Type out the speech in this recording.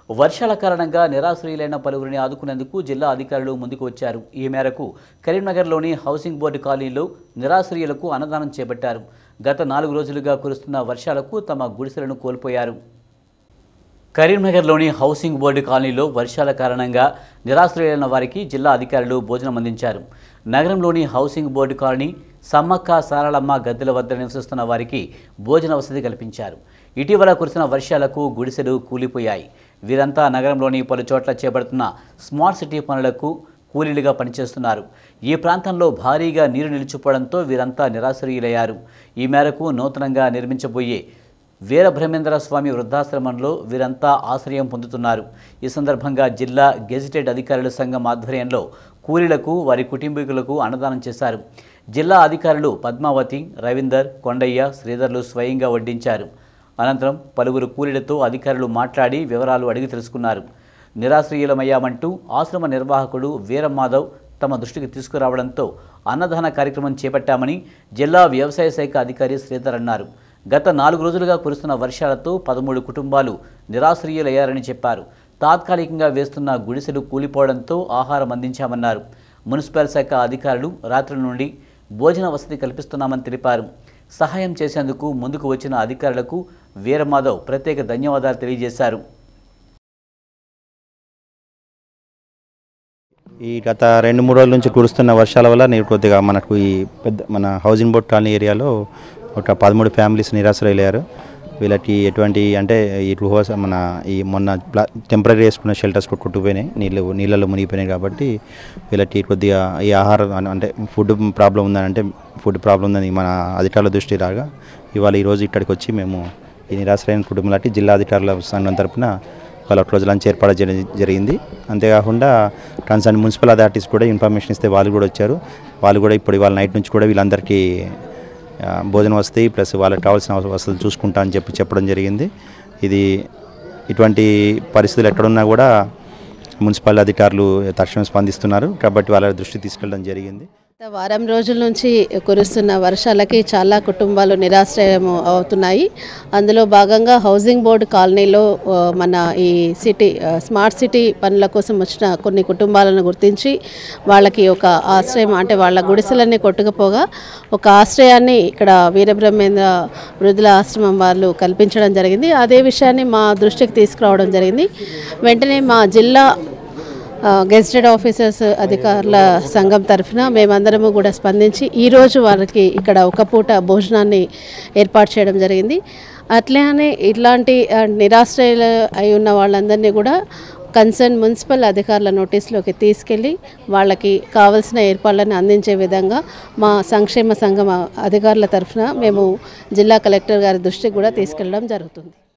వర్షాల కారణంగా నిరాశ్రయులైన పలువురిని ఆదుకునేందుకు జిల్లా అధికారులు ముందుకు వచ్చారు ఈ మేరకు కరీంనగర్లోని హౌసింగ్ బోర్డు కాలనీలో నిరాశ్రయులకు అన్నదానం చేపట్టారు గత నాలుగు రోజులుగా కురుస్తున్న వర్షాలకు తమ గుడిసెలను కోల్పోయారు కరీంనగర్లోని హౌసింగ్ బోర్డు కాలనీలో వర్షాల కారణంగా నిరాశ్రయులైన వారికి జిల్లా అధికారులు భోజనం అందించారు నగరంలోని housing board colony Sammakka Saralamma గద్దెల వద్ద నివసిస్తున్న వారికి భోజన వసతి కల్పించారు ఇటీవల కురిసిన వర్షాలకు గుడిసెలు కూలిపోయాయి వీరంతా నగరంలోని పలు చోట్ల చేపడుతున్న స్మార్ట్ సిటీ పనులకు కూలీలుగా పనిచేస్తున్నారు ఈ ప్రాంతంలో భారీగా నీరు నిలిచిపోవడంతో వీరంతా నిరాశ్రయులయ్యారు ఈ మేరకు నూతనంగా నిర్మించబోయే వీరబ్రహ్మేంద్ర స్వామి వృద్ధాశ్రమంలో వీరంతా ఆశ్రయం పొందుతున్నారు ఈ సందర్భంగా జిల్లా గెజిటెడ్ అధికారుల సంఘం ఆధ్వర్యంలో కూలీలకు వారి కుటుంబీకులకు అన్నదానం చేశారు జిల్లా అధికారులు పద్మావతి రవీందర్ కొండయ్య శ్రీధర్లు స్వయంగా వడ్డించారు అనంతరం పలువురు కూలీలతో అధికారులు మాట్లాడి వివరాలు అడిగి తెలుసుకున్నారు నిరాశ్రయులమయ్యామంటూ ఆశ్రమ నిర్వాహకుడు వీరమాధవ్ తమ దృష్టికి తీసుకురావడంతో అన్నదాన కార్యక్రమం చేపట్టామని జిల్లా వ్యవసాయ శాఖ అధికారి శ్రీధర్ అన్నారు గత నాలుగు రోజులుగా కురుస్తున్న వర్షాలతో పదమూడు కుటుంబాలు నిరాశ్రయులయ్యారని చెప్పారు తాత్కాలికంగా వేస్తున్న గుడిసెలు కూలిపోవడంతో ఆహారం అందించామన్నారు మున్సిపల్ శాఖ అధికారులు రాత్రి నుండి భోజన వసతి కల్పిస్తున్నామని తెలిపారు సహాయం చేసేందుకు ముందుకు వచ్చిన అధికారులకు వీరమాధవ్ ప్రత్యేక ధన్యవాదాలు తెలియజేశారు ఈ గత రెండు మూడు రోజుల నుంచి కురుస్తున్న వర్షాల వల్ల నేను కొద్దిగా మనకు ఈ పెద్ద మన హౌసింగ్ బోర్డ్ కాలనీ ఏరియాలో ఒక పదమూడు ఫ్యామిలీస్ నిరాశ్రయులయ్యారు వీళ్ళకి ఎటువంటి అంటే ఈ గృహ మన ఈ మొన్న ప్లా టెంపరీ వేసుకున్న షెల్టర్స్ కూడా కొట్టుకుపోయినాయి నీళ్ళు నీళ్ళలో మునిగిపోయినాయి కాబట్టి వీళ్ళకి కొద్దిగా ఈ ఆహారం అన- అంటే ఫుడ్ ప్రాబ్లం ఉందని అంటే ఫుడ్ ప్రాబ్లం ఉందని మన అధికారుల దృష్టి రాగా ఇవాళ ఈరోజు ఇక్కడికి వచ్చి మేము ఈ నిరాశ్రయణ కుటుంబాలకి జిల్లా అధికారుల సంఘం తరపున వాళ్ళ ఒక రోజు లంచ్ ఏర్పాటు చేయడం జరిగింది అంతేకాకుండా కన్సర్న్ మున్సిపల్ అథారిటీస్ కూడా ఇన్ఫర్మేషన్ ఇస్తే వాళ్ళు కూడా వచ్చారు వాళ్ళు కూడా ఇప్పుడు ఇవాళ నైట్ నుంచి కూడా వీళ్ళందరికీ ఆ, భోజనం వస్తాయి ప్లస్ వాళ్ళకి కావాల్సిన వసతులు చూసుకుంటా అని చెప్పి చెప్పడం జరిగింది ఇది ఇటువంటి పరిస్థితులు ఎక్కడున్నా కూడా మున్సిపల్ అధికారులు తక్షణం స్పందిస్తున్నారు కాబట్టి వాళ్ళ దృష్టి తీసుకెళ్ళడం జరిగింది గత వారం రోజుల నుంచి కురుస్తున్న వర్షాలకి చాలా కుటుంబాలు నిరాశ్రయం అవుతున్నాయి అందులో భాగంగా హౌసింగ్ బోర్డు కాలనీలో ఆ, మన ఈ సిటీ ఆ, స్మార్ట్ సిటీ పనుల కోసం వచ్చిన కొన్ని కుటుంబాలను గుర్తించి వాళ్ళకి ఒక ఆశ్రయం అంటే వాళ్ళ గుడిసెలన్నీ కొట్టుకుపోగా ఒక ఆశ్రయాన్ని ఇక్కడ వీరబ్రహ్మేంద్ర వృద్ధుల ఆశ్రమం వాళ్ళు కల్పించడం జరిగింది అదే విషయాన్ని మా దృష్టికి తీసుకురావడం జరిగింది వెంటనే మా జిల్లా ఆ, గెజిటెడ్ ఆఫీసర్స్ అధికారుల సంఘం తరఫున మేమందరము కూడా స్పందించి ఈరోజు వారికి ఇక్కడ ఒక పూట భోజనాన్ని ఏర్పాటు చేయడం జరిగింది అట్లనే ఇట్లాంటి ఆ, నిరాశ్రయులు అయి ఉన్న వాళ్ళందరినీ కూడా కన్సర్న్ మున్సిపల్ అధికారుల నోటీస్లోకి తీసుకెళ్ళి వాళ్ళకి కావలసిన ఏర్పాట్లను అందించే విధంగా మా సంక్షేమ సంఘం అధికారుల తరఫున మేము జిల్లా కలెక్టర్ గారి దృష్టికి కూడా తీసుకెళ్ళడం జరుగుతుంది